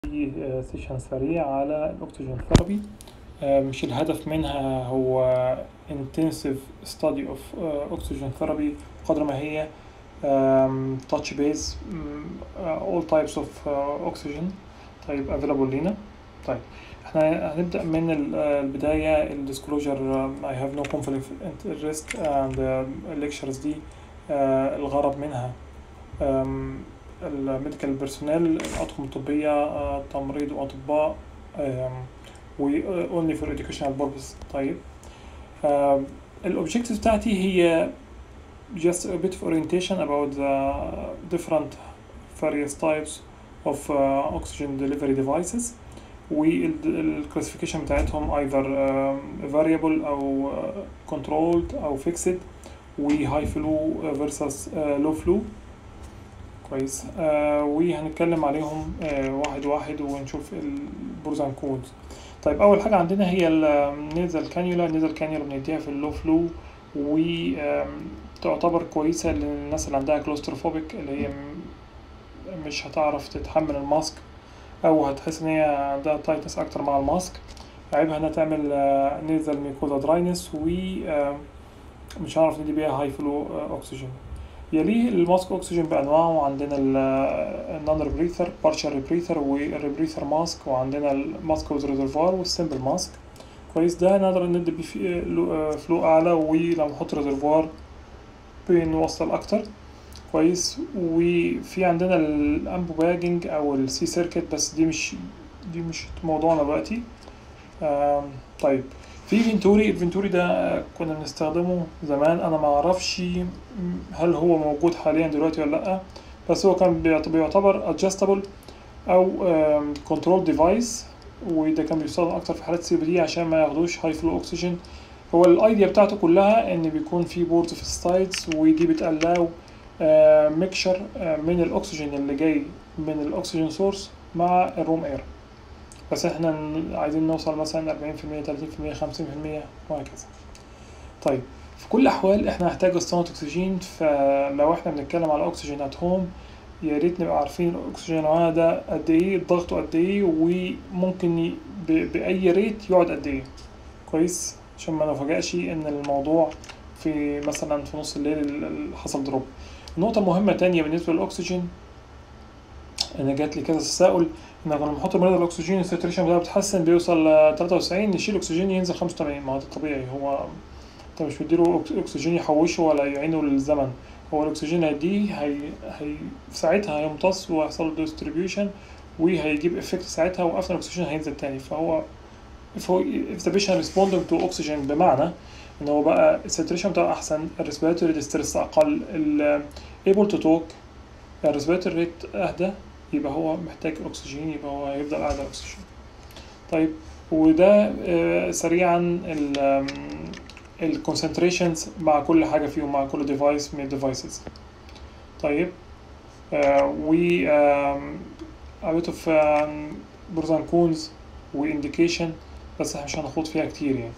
في سيشن سريع على الأكسجين ثيرابي مش الهدف منها هو intensive study of oxygen therapy قدر ما هي touch base all types of oxygen طيب available لينا طيب احنا هنبدأ من البداية ال disclosure I have no conflict of interest and lectures دي الغرض منها الميديكال بيرسونيل الأطقم الطبية تمريض وأطباء و only for educational purpose طيب الأوبجيكتيف بتاعتي هي just a bit of orientation about the different various types of uh, oxygen delivery devices والكلاسيفيكيشن بتاعتهم either uh, variable أو uh, controlled أو fixed و high flow versus uh, low flow كويس آه وهنتكلم عليهم آه واحد واحد ونشوف البروز اند كونز طيب اول حاجه عندنا هي النيزل كانيولا النيزل كانيولا بنديها في اللو فلو وتعتبر كويسه للناس اللي عندها كلوستروفوبيك اللي هي مش هتعرف تتحمل الماسك او هتحس ان هي عندها تايتنس اكتر مع الماسك عيبها انها تعمل نيزل ميكوزا دراينس و مش هنعرف ندي بيها هاي فلو اكسجين يليه الماسك اكسجين بانواعه عندنا النون ريبريثر بارشال ريبريثر والريبريثر ماسك وعندنا الماسك ويز ريزرفوار والسمبل ماسك كويس ده نقدر ندي بيه فلو اعلى ولو نحط ريزرفوار بنوصل اكتر كويس وفي عندنا الامبو باجنج او السي سيركت بس دي مش دي مش موضوعنا دلوقتي طيب في فينتوري الفينتوري ده كنا بنستخدمه زمان انا ما اعرفش هل هو موجود حاليا دلوقتي ولا لا بس هو كان بيعتبر adjustable او كنترول ديفايس وده كان بيستخدم اكتر في حالات سي بي دي عشان ما ياخدوش هاي فلو اكسجين هو الايديا بتاعته كلها ان بيكون في بوردز في السايدز ودي بتقلاو ميكشر من الاكسجين اللي جاي من الاكسجين سورس مع الروم اير بس احنا عايزين نوصل مثلا 40% 30% 50% وهكذا طيب في كل الاحوال احنا هنحتاج اسطوانة اكسجين فلو احنا بنتكلم على اكسجين ات هوم يا ريت نبقى عارفين الاكسجين ده قد ايه ضغطه قد ايه وممكن باي ريت يقعد قد ايه كويس عشان ما نفاجئش ان الموضوع في مثلا في نص الليل حصل دروب النقطة المهمة تانية بالنسبة للأكسجين أنا جات لي كذا تساؤل إن لما نحط مريض الأكسجين الساتوريشن بتاعه بيتحسن بيوصل ل 93 نشيل أكسجين ينزل 85 ما هو ده طبيعي هو أنت مش مديله أكسجين يحوشه ولا يعينه للزمن هو الأكسجين هيديه هي, هي في ساعتها هيمتص وهيحصل له ديستريبيوشن وهيجيب افكت ساعتها وقفل الأكسجين هينزل تاني فهو if, هو if the patient responding to oxygen بمعنى ان هو بقى الساتوريشن بتاعه احسن الريسبيراتوري ديستريس اقل ال able to talk الريسبيراتوري ريت اهدى يبقى هو محتاج اكسجين يبقى هو هيفضل قاعد على اكسجين طيب وده آه سريعا الكونسنتريشنز مع كل حاجه فيهم مع كل ديفايس من الديفايسز طيب آه و a bit of بروز اند كونز وانديكيشن بس احنا مش هنخوض فيها كتير يعني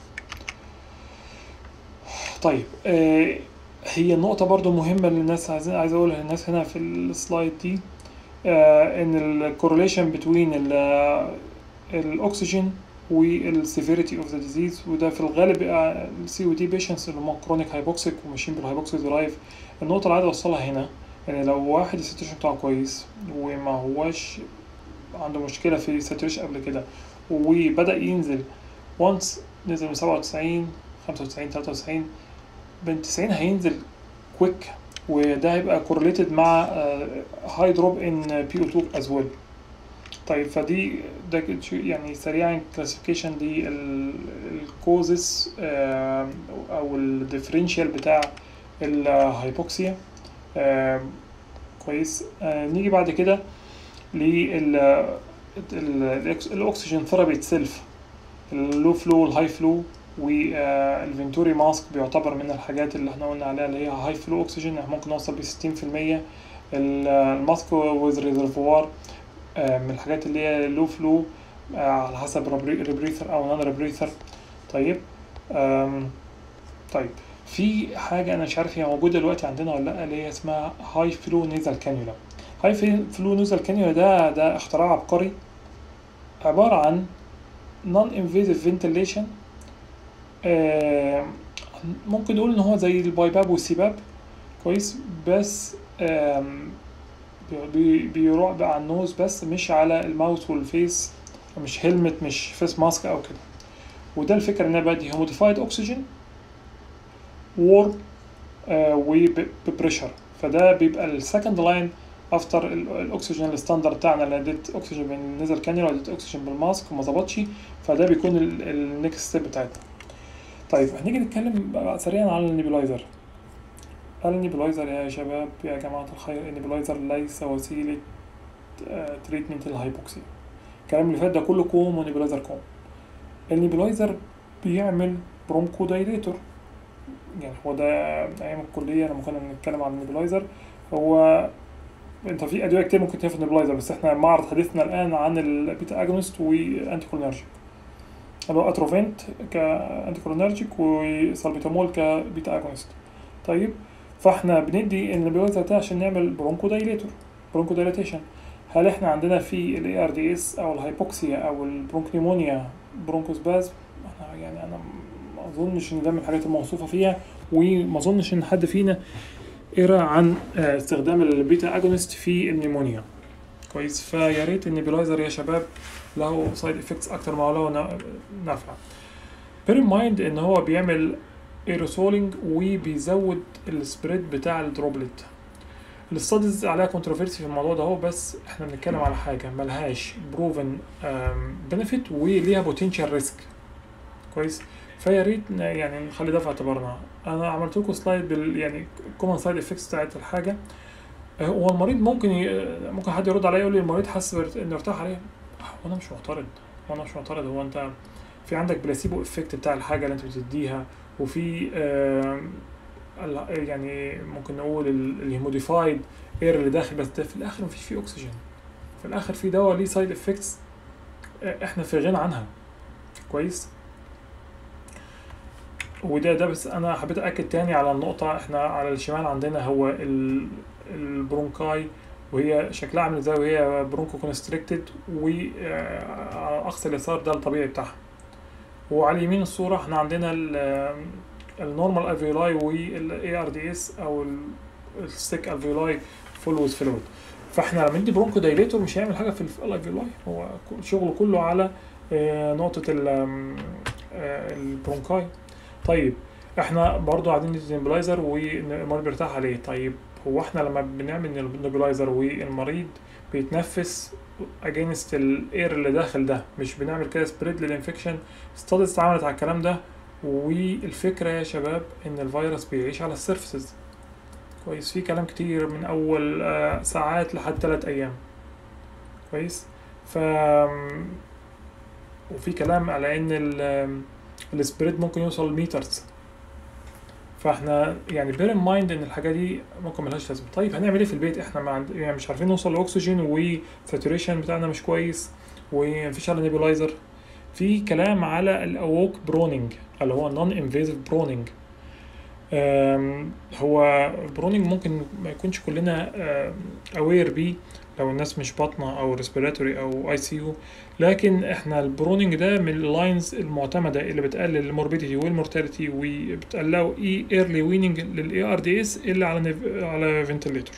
طيب آه هي النقطة برضو مهمة للناس عايزين عايز أقولها للناس هنا في السلايد دي آه إن الكورليشن بتوين الأكسجين والسيفيريتي اوف ذا ديزيز وده في الغالب بيبقى السي او دي بيشنتس اللي هم كرونيك هايبوكسيك وماشيين بالهايبوكسيك درايف النقطة اللي عايز أوصلها هنا إن لو واحد الساتوريشن بتاعه كويس وما هواش عنده مشكلة في الساتوريشن قبل كده وبدأ ينزل وانس نزل من سبعة وتسعين خمسة وتسعين تلاتة وتسعين بين تسعين هينزل كويك وده هيبقى كورليتد مع هاي دروب ان بي او 2 از ويل طيب فدي ده يعني سريعا كلاسيفيكيشن دي الكوزس او الديفرنشال بتاع الهايبوكسيا كويس نيجي بعد كده لل الاكسجين ثيرابي اتسلف اللو فلو والهاي فلو والفنتوري ماسك بيعتبر من الحاجات اللي احنا قلنا عليها اللي هي هاي فلو اكسجين ممكن نوصل بستين في المية الماسك ويز ريزرفوار من الحاجات اللي هي لو فلو على حسب ريبريثر او نون ريبريثر طيب طيب في حاجة أنا مش عارف هي موجودة دلوقتي عندنا ولا لأ اللي هي اسمها هاي فلو نيزل كانيولا هاي فلو نيزل كانيولا ده ده اختراع عبقري عبارة عن non invasive ventilation آه ممكن نقول ان هو زي البايباب والسباب كويس بس آم، بي- بيروح بقى على النوز بس مش على الماوث والفيس مش هيلمت مش فيس ماسك او كده وده الفكرة ان انا بدي هوموديفايد اكسجين وورم وبريشر فده بيبقى السكند لاين افتر الاكسجين الستاندرد بتاعنا اللي اديت اكسجين بالنزل كانيولا واديت اكسجين بالماسك وما ظبطش فده بيكون النكست ستيب بتاعتنا طيب هنيجي نتكلم بقى سريعا على النيبولايزر النيبولايزر يا شباب يا جماعة الخير النيبولايزر ليس وسيلة تريتمنت الهايبوكسيا الكلام اللي فات ده كله كوم ونيبولايزر كوم النيبولايزر بيعمل برونكو دايليتور يعني هو ده ايام الكليه لما كنا بنتكلم عن النيبولايزر هو انت في ادويه كتير ممكن تنفع النيبولايزر بس احنا معرض حديثنا الان عن البيتا اجونست وانتي كولينرجيك اللي هو اتروفنت كانتي كولينرجيك وسالبيتامول كبيتا اجونست طيب فاحنا بندي النيبولايزر ده عشان نعمل برونكو دايليتور برونكو دايليتيشن هل احنا عندنا في الاي ار دي اس او الهايبوكسيا او البرونكنيمونيا برونكوسباز انا يعني انا ما اظنش ان ده من الحاجات الموصوفه فيها وما اظنش ان حد فينا قرا عن آه، استخدام البيتا اجونست في النيمونيا كويس فيا ريت النيبولايزر يا شباب له سايد افكتس اكتر ما هو له نفع بير مايند ان هو بيعمل ايروسولينج وبيزود السبريد بتاع الدروبلت الاستاديز عليها كونتروفيرسي في الموضوع ده هو بس احنا بنتكلم على حاجه ملهاش بروفن بنفيت وليها بوتنشال ريسك كويس فيا ريت ن- يعني نخلي ده في اعتبارنا انا عملت لكم سلايد بال يعني كومن سايد افكتس بتاعت الحاجه آه، هو المريض ممكن ي... ممكن حد يرد عليا يقول لي المريض حاسس بارت- انه ارتاح عليه وانا مش معترض وانا مش معترض هو انت في عندك بلاسيبو افكت بتاع الحاجه اللي انت بتديها وفي آه ال- يعني ممكن نقول الهيموديفايد اير اللي داخل بس ده في الاخر مفيش فيه اكسجين في الاخر في دواء ليه سايد افكتس احنا في غنى عنها كويس وده ده بس انا حبيت اكد تاني على النقطه احنا على الشمال عندنا هو ال- البرونكاي وهي شكلها عامل ازاي وهي برونكو كونستريكتد وعلى اقصى اليسار ده الطبيعي بتاعها وعلى اليمين الصوره احنا عندنا النورمال الفيولاي والاي ار دي اس او الستيك الفيولاي فول ويز فلويد فاحنا لما ندي برونكو دايليتور مش هيعمل حاجه في الالفيولاي هو كل- شغله كله على آه، نقطه ال- آم، آه، البرونكاي طيب احنا برضو قاعدين ندي نيبولايزر والمريض بيرتاح عليه طيب هو احنا لما بنعمل نيبولايزر والمريض بيتنفس اجينست الاير اللي داخل ده مش بنعمل كده سبريد للانفكشن ستاديز اتعملت على الكلام ده والفكره يا شباب ان الفيروس بيعيش على السيرفسز كويس في كلام كتير من اول آه، ساعات لحد ثلاث ايام كويس ف وفي كلام على ان ال- السبريد ممكن يوصل ميترز فاحنا يعني بير ان مايند ان الحاجه دي ممكن ملهاش لازمه طيب هنعمل ايه في البيت احنا ما عند... يعني مش عارفين نوصل لاكسجين والساتوريشن بتاعنا مش كويس ومفيش على نيبولايزر في كلام على الاووك برونينج اللي هو نون انفيزيف برونينج هو برونينج ممكن ما يكونش كلنا اوير بيه لو الناس مش باطنه او ريسبيراتوري او اي سي يو لكن احنا البرونينج ده من اللاينز المعتمده اللي بتقلل الموربيديتي والمورتاليتي وبتقلقوا اي ايرلي ويننج للاي ار دي اس الا على نف... على فنتليتور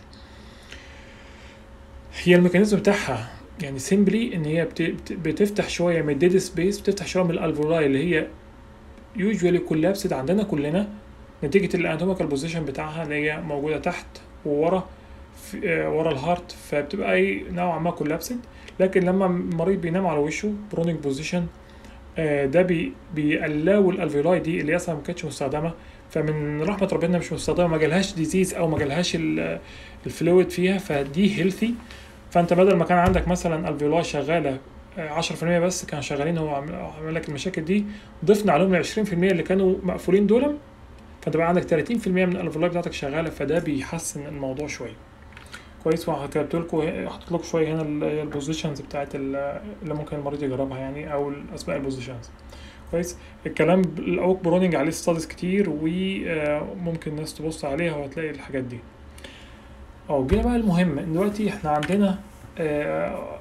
هي الميكانيزم بتاعها يعني سيمبلي ان هي بت... بت... بتفتح شويه من الديد سبيس بتفتح شويه من الالفولاي اللي هي يوجوالي كولابسد عندنا كلنا نتيجه الاناتوميكال بوزيشن بتاعها اللي هي موجوده تحت وورا في آه، ورا الهارت فبتبقى اي نوعا ما كولابسد لكن لما المريض بينام على وشه برونيك بوزيشن ده بي بيقلاو الالفيولاي دي اللي اصلا ما كانتش مستخدمه فمن رحمه ربنا مش مستخدمه ما جالهاش ديزيز او ما جالهاش ال- الفلويد فيها فدي هيلثي فانت بدل ما كان عندك مثلا الفيولاي شغاله آه، 10% بس كانوا شغالين هو عامل عامل لك المشاكل دي ضفنا عليهم ال 20% اللي كانوا مقفولين دول فانت بقى عندك 30% من الالفيولاي بتاعتك شغاله فده بيحسن الموضوع شويه كويس وكتبت لكم حطيت لكم شويه هنا ال- البوزيشنز بتاعت ال- اللي ممكن المريض يجربها يعني او اسماء البوزيشنز كويس الكلام ب- الاوك برونينج عليه ستاديز كتير وممكن الناس تبص عليها وهتلاقي الحاجات دي اه جينا بقى المهم ان دلوقتي احنا عندنا آه،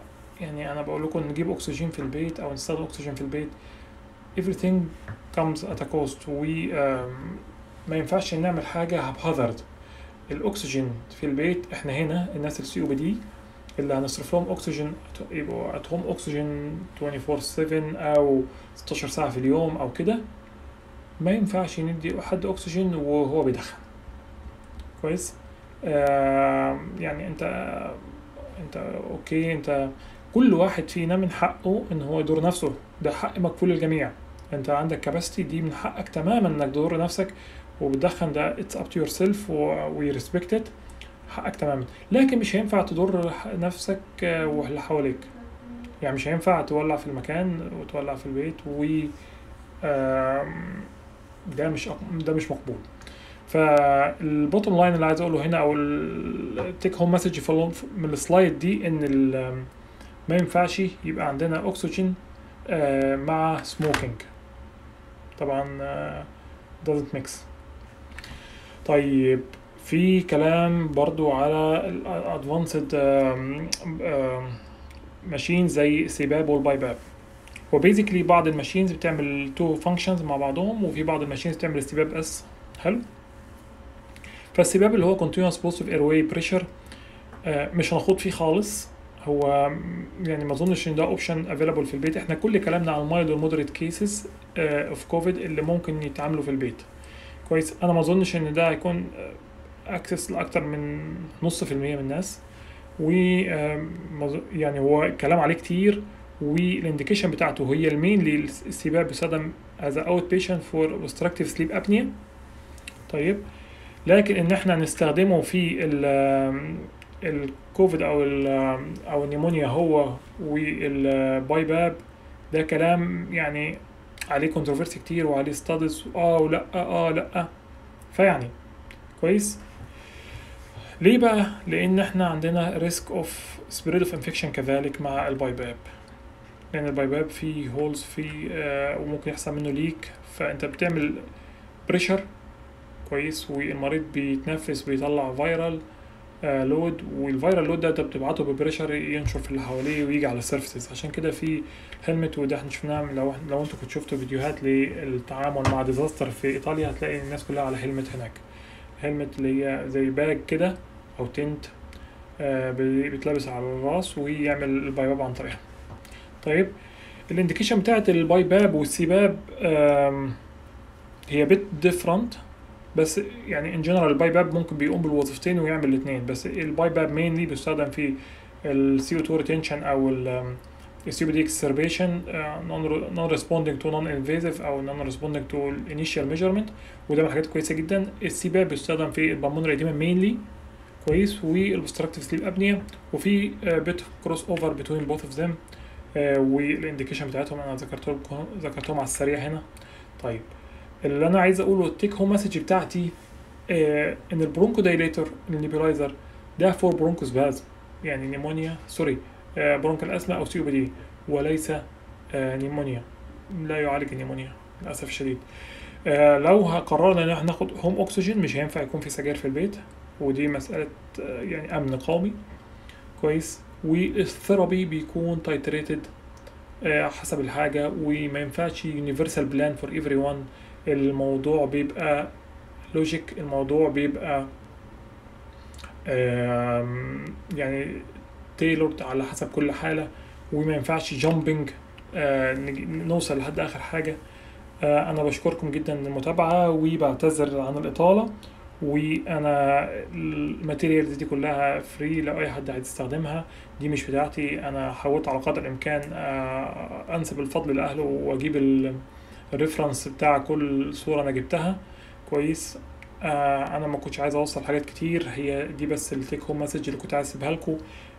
يعني انا بقول لكم نجيب اكسجين في البيت او نستخدم اكسجين في البيت everything comes at a cost و آم، ما ينفعش نعمل حاجة haphazard الاكسجين في البيت احنا هنا الناس السي او بي دي اللي هنصرف لهم اكسجين يبقوا ات هوم اكسجين 24 7 او 16 ساعة في اليوم او كده ما ينفعش ندي حد اكسجين وهو بيدخن كويس آه يعني انت انت اوكي انت كل واحد فينا من حقه ان هو يدور نفسه ده حق مكفول للجميع انت عندك كاباسيتي دي من حقك تماما انك تدور نفسك وبتدخن ده اتس اب تو يور سيلف وي ريسبكت ات حقك تماما لكن مش هينفع تضر نفسك آه، واللي حواليك يعني مش هينفع تولع في المكان وتولع في البيت و آم، ده مش ده مش مقبول فالبوتtom لاين اللي عايز اقوله هنا او التيك هوم مسج من السلايد دي ان ال- ما ينفعش يبقى عندنا اكسجين آه، مع سموكينج طبعا آه، doesn't mix طيب في كلام برضو على الادفانسد ماشين زي السباب والبايباب هو بيزيكلي بعض الماشينز بتعمل تو فانكشنز مع بعضهم وفي بعض الماشينز بتعمل السباب اس حلو فالسباب اللي هو continuous positive airway pressure آه، مش هنخوض فيه خالص هو يعني ما اظنش ان ده اوبشن افيلابل في البيت احنا كل كلامنا عن المايلد والمودريت كيسز اوف كوفيد اللي ممكن يتعاملوا في البيت كويس انا ما اظنش ان ده هيكون اكسس لاكتر من نص في المية من الناس و آم، مظ- يعني هو الكلام عليه كتير والانديكيشن بتاعته هي المين للسباب بيستخدم as a outpatient for obstructive sleep apnea طيب لكن ان احنا نستخدمه في ال الكوفيد او ال او النيمونيا هو والباي باب ده كلام يعني عليه كونتروفيرسي كتير وعليه ستادز اه ولا اه لا فيعني كويس ليه بقى لان احنا عندنا ريسك اوف سبريد اوف انفكشن كذلك مع الباي باب لان الباي باب فيه هولز فيه آه وممكن يحصل منه ليك فانت بتعمل بريشر كويس والمريض بيتنفس بيطلع فيرال آه لود والفيرال لود ده انت بتبعته ببريشر ينشر في اللي حواليه ويجي على السيرفيسز عشان كده في هلمت وده احنا شفناه لو لو انتوا كنتوا شفتوا فيديوهات للتعامل مع ديزاستر في ايطاليا هتلاقي الناس كلها على هلمت هناك هلمت اللي هي زي باج كده او تنت آه بي- بيتلبس على الراس ويعمل الباي باب عن طريقها طيب الانديكيشن بتاعت الباي باب والسباب آم، هي بيت ديفرنت بس يعني ان جنرال الباي باب ممكن بيقوم بالوظيفتين ويعمل الاثنين بس الباي باب مينلي بيستخدم في السي او 2 ريتنشن او السي بي دي اكسربيشن نون ريسبوندينج تو نون انفيزيف او نون ريسبوندينج تو الانيشال ميجرمنت وده من الحاجات كويسه جدا السي باب بيستخدم في البلمونري ايديما مينلي كويس والبستراكتيف سليب ابنيا وفي بيت كروس اوفر بتوين بوث اوف ذيم والانديكيشن بتاعتهم انا ذكرتهم ذكرتهم على السريع هنا طيب اللي انا عايز اقوله التيك هوم مسج بتاعتي آه ان البرونكو دايليتور النيبولايزر ده فور برونكوس باز يعني نيمونيا سوري آه برونكال اسما او سي او بي دي وليس آه نيمونيا لا يعالج النيمونيا للاسف الشديد آه لو قررنا ان احنا ناخد هوم اكسجين مش هينفع يكون في سجاير في البيت ودي مسألة آه يعني امن قومي كويس والثيرابي بيكون تايتريتد حسب الحاجة وما ينفعش يونيفرسال بلان فور ايفري ون الموضوع بيبقى لوجيك الموضوع بيبقى آم، يعني تailored على حسب كل حالة وما ينفعش جامبنج نوصل لحد آخر حاجة آه، أنا بشكركم جدا للمتابعة وبعتذر عن الإطالة وأنا الماتيريالز دي كلها فري لو أي حد عايز يستخدمها دي مش بتاعتي أنا حاولت على قدر الإمكان آه، أنسب الفضل لأهله وأجيب ال- الريفرنس بتاع كل صورة أنا جبتها كويس آه انا ما كنتش عايز اوصل حاجات كتير هي دي بس التيك هوم مسج اللي كنت عايز اسيبها لكم